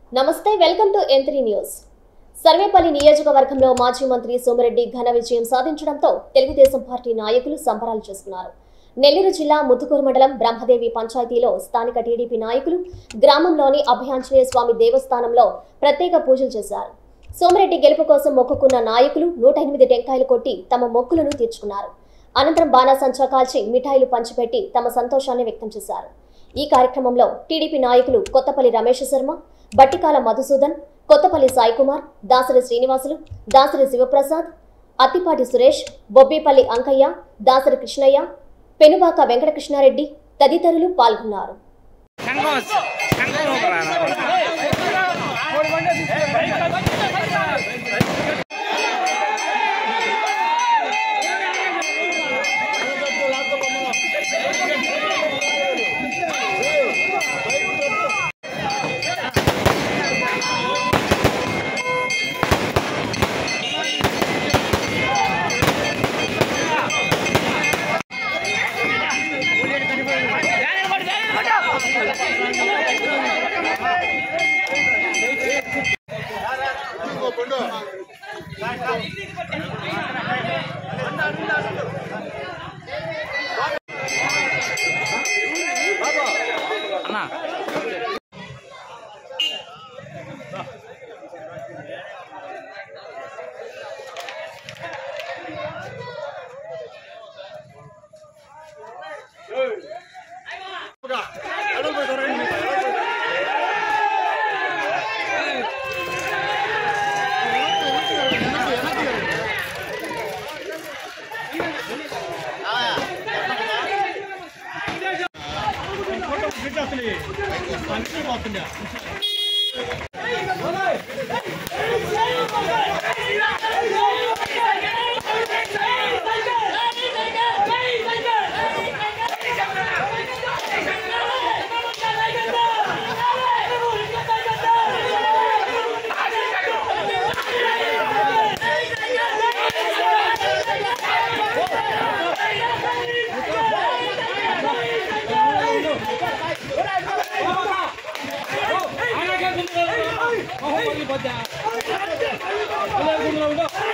నమస్తే welcome to M three news Sarvepalli నియోజకవర్గంలో మాజీ మంత్రి సోమిరెడ్డి ఘన విజయం సాధించడంతో తెలుగుదేశం పార్టీ నాయకులు సంబరాలు చేసుకున్నారు నెల్లూరు జిల్లా ముత్తుకూరు మండలం బ్రహ్మదేవి పంచాయతీలో స్థానిక టీడీపీ నాయకులు గ్రామంలోని అభయాంజనేయ స్వామి దేవస్థానంలో ప్రత్యేక పూజలు చేశారు సోమిరెడ్డి గెలుపు కోసం మొక్కుకున్న నాయకులు నూట ఎనిమిది టెంకాయలు కొట్టి తమ మొక్కులను తీర్చుకున్నారు అనంతరం బాణాసంచా కాల్చి మిఠాయిలు పంచిపెట్టి తమ సంతోషాన్ని వ్యక్తం చేశారు ఈ కార్యక్రమంలో టీడీపీ నాయకులు కొత్తపల్లి రమేష్ శర్మ బట్టికాల మధుసూదన్ కొత్తపల్లి సాయి కుమార్ దాసరి శ్రీనివాసులు దాసరి శివప్రసాద్ అత్తిపాటి సురేష్ బొబ్బేపల్లి అంకయ్య దాసరి కృష్ణయ్య పెనుబాక వెంకటకృష్ణారెడ్డి తదితరులు పాల్గొన్నారు సంఘం సంఘం ఒకరా అన్నా Vamos,